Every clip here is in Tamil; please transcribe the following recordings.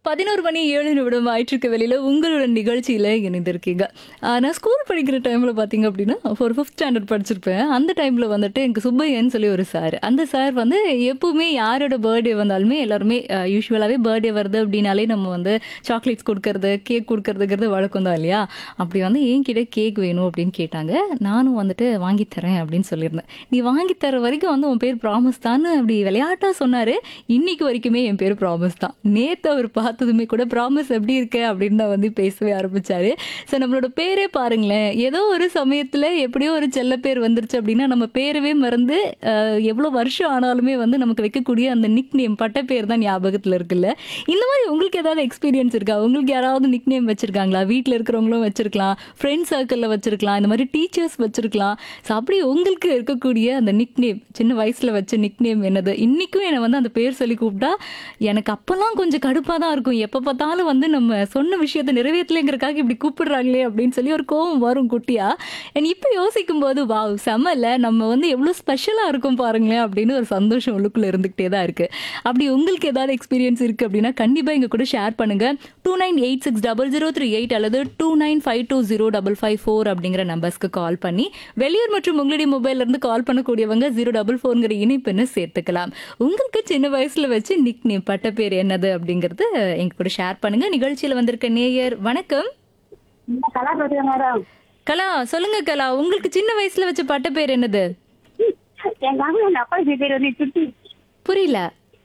பதினோரு மணி ஏழு நிமிடம் ஆயிட்டிருக்க வெளியில் உங்களோட நிகழ்ச்சியில் இணைந்திருக்கீங்க ஆஹ் நான் ஸ்கூல் படிக்கிற டைமில் பார்த்தீங்க அப்படின்னா ஒரு ஃபிஃப்த் ஸ்டாண்டர்ட் படிச்சிருப்பேன் அந்த டைமில் வந்துட்டு எனக்கு சுப்பையன்னு சொல்லி ஒரு சார் அந்த சார் வந்து எப்பவுமே யாரோட பர்த்டே வந்தாலுமே எல்லாருமே யூஸ்வலாகவே பர்த்டே வருது அப்படின்னாலே நம்ம வந்து சாக்லேட்ஸ் கொடுக்கறது கேக் கொடுக்கறதுங்கிறது வழக்கம் தான் இல்லையா அப்படி வந்து என்கிட்ட கேக் வேணும் அப்படின்னு கேட்டாங்க நானும் வந்துட்டு வாங்கி தரேன் அப்படின்னு சொல்லியிருந்தேன் நீ வாங்கி தர வரைக்கும் வந்து உன் பேர் ப்ராமிஸ் தான் அப்படி விளையாட்டாக சொன்னார் இன்னைக்கு வரைக்குமே என் பேர் ப்ராமிஸ் தான் நேற்று அவர் பார்த்ததுமே கூட ப்ராமிஸ் எப்படி இருக்க அப்படின்னு தான் வந்து பேசவே ஆரம்பிச்சாரு ஸோ நம்மளோட பேரே பாருங்களேன் ஏதோ ஒரு சமயத்தில் எப்படியோ ஒரு செல்ல பேர் வந்துருச்சு அப்படின்னா நம்ம பேரவே மறந்து அஹ், எவ்வளோ வருஷம் ஆனாலுமே வந்து நமக்கு வைக்கக்கூடிய அந்த நிக் நேம் பட்ட பேர் தான் ஞாபகத்தில் இருக்குல்ல இந்த மாதிரி உங்களுக்கு ஏதாவது எக்ஸ்பீரியன்ஸ் இருக்கா உங்களுக்கு யாராவது நிக் நேம் வச்சிருக்காங்களா வீட்டில் இருக்கிறவங்களும் வச்சிருக்கலாம் ஃப்ரெண்ட் சர்க்கிளில் வச்சிருக்கலாம் இந்த மாதிரி டீச்சர்ஸ் வச்சிருக்கலாம் ஸோ அப்படி உங்களுக்கு இருக்கக்கூடிய அந்த நிக் நேம் சின்ன வயசில் வச்ச நிக் நேம் என்னது இன்றைக்கும் என்னை வந்து அந்த பேர் சொல்லி கூப்பிட்டா எனக்கு அப்போல்லாம் கொஞ்சம் கடுப்பாக தான் இருக்கும் எப்போ பார்த்தாலும் வந்து நம்ம சொன்ன விஷயத்தை நிறைவேற்றலைங்கிறக்காக இப்படி கூப்பிடுறாங்களே அப்படின்னு சொல்லி ஒரு கோவம் வரும் குட்டியா அண்ட் இப்போ யோசிக்கும் போது வாவ் செம்மல்ல நம்ம வந்து எவ்வளோ ஸ்பெஷலாக இருக்கும் பாருங்களேன் அப்படின்னு ஒரு சந்தோஷம் உள்ளுக்குள்ளே இருந்துகிட்டே தான் இருக்குது அப்படி உங்களுக்கு ஏதாவது எக்ஸ்பீரியன்ஸ் இருக்குது அப்படின்னா கண்டிப்பாக எங்கள் கூட ஷேர் பண்ணுங்கள் two nine eight six double zero three eight அல்லது two nine five two zero double five four அப்படிங்கிற நம்பர்ஸ்க்கு கால் பண்ணி வெளியூர் மற்றும் உங்களுடைய மொபைல்ல இருந்து கால் பண்ணக்கூடியவங்க ஜீரோ டபுள் ஃபோர்ங்கிற இணைப்புன்னு சேர்த்துக்கலாம் உங்களுக்கு சின்ன வயசுல வச்சு நிக் நேம் பட்ட பேர் என்னது அப்படிங்கறது எங்க கூட ஷேர் பண்ணுங்க நிகழ்ச்சியில வந்திருக்க நேயர் வணக்கம் கலா பேசுறேன் மேடம் கலா சொல்லுங்க கலா உங்களுக்கு சின்ன வயசுல வச்ச பட்ட பேர் என்னது எங்க அம்மா எங்க அப்பா பேர் வந்து சுட்டி புரியல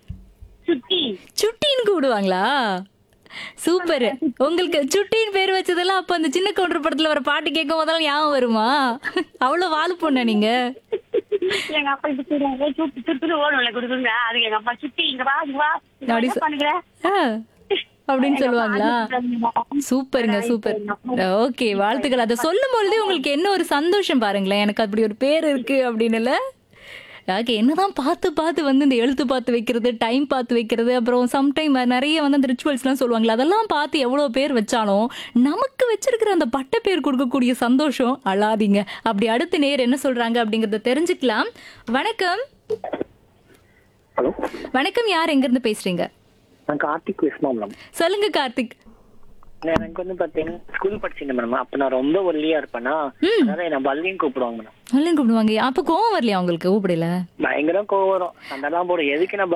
சுட்டி சுட்டின்னு கூப்பிடுவாங்களா சூப்பர் உங்களுக்கு சுட்டின்னு பேர் வச்சதெல்லாம் அப்ப அந்த சின்ன கவுண்டர் படத்துல வர பாட்டு கேட்கும் போதெல்லாம் ஞாபகம் வருமா அவ்வளவு வாழ பொண்ணா நீங்க எங்க அப்பா இப்ப சொல்றாங்க சுட்டி சுட்டு ஓடும்ல கொடுக்குங்க அது எங்க அப்பா சுட்டி இங்க வா இங்க வா இங்க அப்படி என்ன சொ- பண்ணுகிற ஆ, அப்படின்னு சொல்லுவாங்களா சூப்பருங்க சூப்பர் ஓகே வாழ்த்துக்கள் அதை சொல்லும் பொழுதே உங்களுக்கு என்ன ஒரு சந்தோஷம் பாருங்களேன் எனக்கு அப்படி ஒரு பேர் இருக்கு அப்படின்னுல ஓகே என்னதான் பார்த்து பார்த்து வந்து இந்த எழுத்து பார்த்து வைக்கிறது டைம் பார்த்து வைக்கிறது அப்புறம் சம்டைம் நிறைய வந்து அந்த ரிச்சுவல்ஸ்லாம் சொல்லுவாங்களா அதெல்லாம் பார்த்து எவ்வளோ பேர் வச்சாலும் நமக்கு வச்சிருக்கிற அந்த பட்ட பேர் கொடுக்கக்கூடிய சந்தோஷம் அழாதீங்க அப்படி அடுத்த நேர் என்ன சொல்றாங்க அப்படிங்கறத தெரிஞ்சுக்கலாம் வணக்கம் ஹலோ வணக்கம் யார் எங்கிருந்து பேசுறீங்க நான் கார்த்திக் விஸ்மா மேடம் சொல்லுங்க கார்த்திக் எனக்கு வந்து பாத்தீங்கன்னா ஸ்கூல் படிச்சிருந்தேன் மேடம் அப்ப நான் ரொம்ப ஒல்லியா இருப்பேனா அதாவது என்ன பல்லியும் கூப்பிடுவாங்க மேடம் நல்லா கூப்பிடுவாங்க அப்ப கோவம் வரலையா உங்களுக்கு கூப்பிடல பயங்கர கோவம் வரும் அதெல்லாம் போடும் எதுக்கு நான்